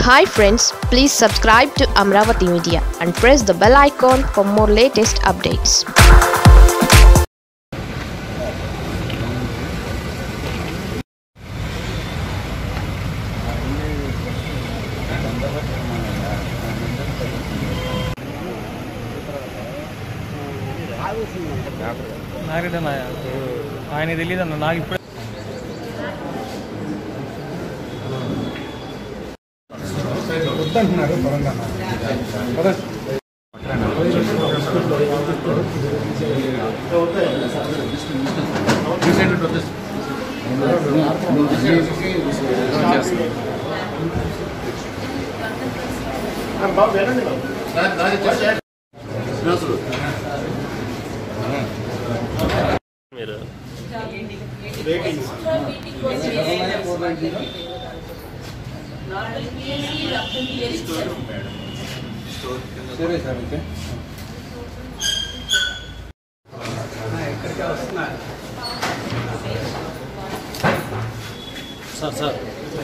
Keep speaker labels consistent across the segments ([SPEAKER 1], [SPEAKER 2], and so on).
[SPEAKER 1] hi friends please subscribe to Amaravati media and press the bell icon for more latest updates
[SPEAKER 2] నాకేదన్న ఆయన తెలియదు అన్న నాకు ఇప్పుడు
[SPEAKER 3] వద్దంటున్నారు తెలంగాణ సరే సార్ అయితే
[SPEAKER 2] సార్ సార్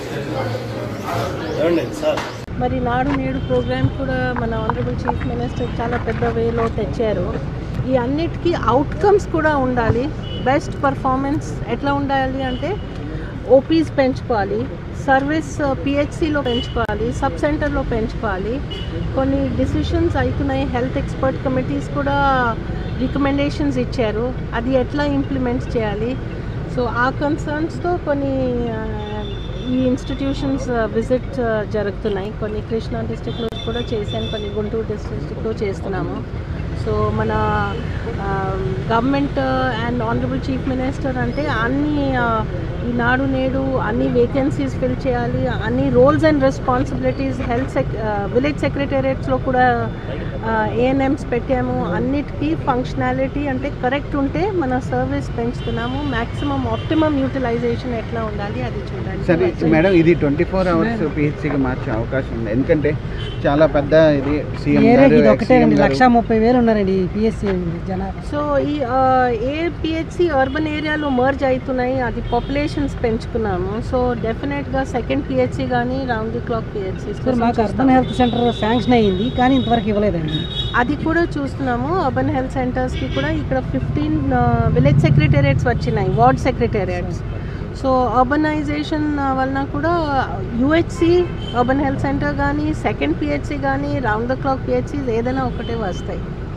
[SPEAKER 4] మరి నాడు నేడు ప్రోగ్రామ్ కూడా మన ఆనరబుల్ చీఫ్ మినిస్టర్ చాలా పెద్ద వేలో తెచ్చారు ఈ అన్నిటికీ అవుట్కమ్స్ కూడా ఉండాలి బెస్ట్ పర్ఫార్మెన్స్ ఎట్లా ఉండాలి అంటే ఓపీస్ పెంచుకోవాలి సర్వీస్ పిహెచ్సిలో పెంచుకోవాలి సబ్ సెంటర్లో పెంచుకోవాలి కొన్ని డిసిషన్స్ అవుతున్నాయి హెల్త్ ఎక్స్పర్ట్ కమిటీస్ కూడా రికమెండేషన్స్ ఇచ్చారు అది ఎట్లా ఇంప్లిమెంట్ చేయాలి సో ఆ కన్సర్న్స్తో కొన్ని ఆ, ఈ ఇన్స్టిట్యూషన్స్ విజిట్ జరుగుతున్నాయి కొన్ని కృష్ణా డిస్ట్రిక్ట్లో కూడా చేశాను కొన్ని గుంటూరు డిస్ట్రిక్ట్లో చేస్తున్నాము సో మన government and honourable chief minister అంటే అన్ని ఆ, ఈనాడు నేడు అన్ని వేకెన్సీస్ ఫిల్ చేయాలి అన్ని roles and responsibilities health sec village సెక్రటేరియట్స్లో కూడా ఏఎన్ఎమ్స్ పెట్టాము అన్నిటికీ ఫంక్షనాలిటీ అంటే కరెక్ట్ ఉంటే మన సర్వీస్ పెంచుతున్నాము మ్యాక్సిమం ఆప్టిమమ్ యూటిలైజేషన్ ఎట్లా ఉండాలి అది
[SPEAKER 3] సరే
[SPEAKER 4] చూడాలి
[SPEAKER 3] మేడం ఇది ట్వంటీ ఫోర్ అవర్స్ పిహెచ్సికి మార్చే అవకాశం ఉంది ఎందుకంటే చాలా పెద్ద ఇది సీఎం
[SPEAKER 5] ఏరియాకి
[SPEAKER 3] గారు
[SPEAKER 5] ఇది
[SPEAKER 3] ex
[SPEAKER 5] ఒకటే
[SPEAKER 3] CM
[SPEAKER 5] అండి
[SPEAKER 3] గారు-
[SPEAKER 5] లక్ష ముప్పై వేలు ఉన్నారండి పిఎస్సి జనాభా
[SPEAKER 4] సో ఈ ఏపిహెచ్సి అర్బన్ ఏరియాలో మర్జ్ అవుతున్నాయి అది పాపులేషన్స్ పెంచుకున్నాము సో డెఫినెట్గా సెకండ్ పిహెచ్సి కానీ round the clock PHC
[SPEAKER 5] sir మాకు అర్బన్ హెల్త్ సెంటర్ శాంక్షన్ అయ్యింది కానీ ఇంతవరకు ఇవ్వలేదండి
[SPEAKER 4] అది కూడా చూస్తున్నాము అర్బన్ హెల్త్ సెంటర్స్కి కూడా ఇక్కడ ఫిఫ్టీన్ విలేజ్ సెక్రటేరియట్స్ వచ్చినాయి వార్డ్ సెక్రటేరియట్స్ సో అర్బనైజేషన్ వలన కూడా యూహెచ్సి అర్బన్ హెల్త్ సెంటర్ కానీ సెకండ్ పిహెచ్సి కానీ రౌండ్ ద క్లాక్ పిహెచ్సి ఏదైనా ఒకటే వస్తాయి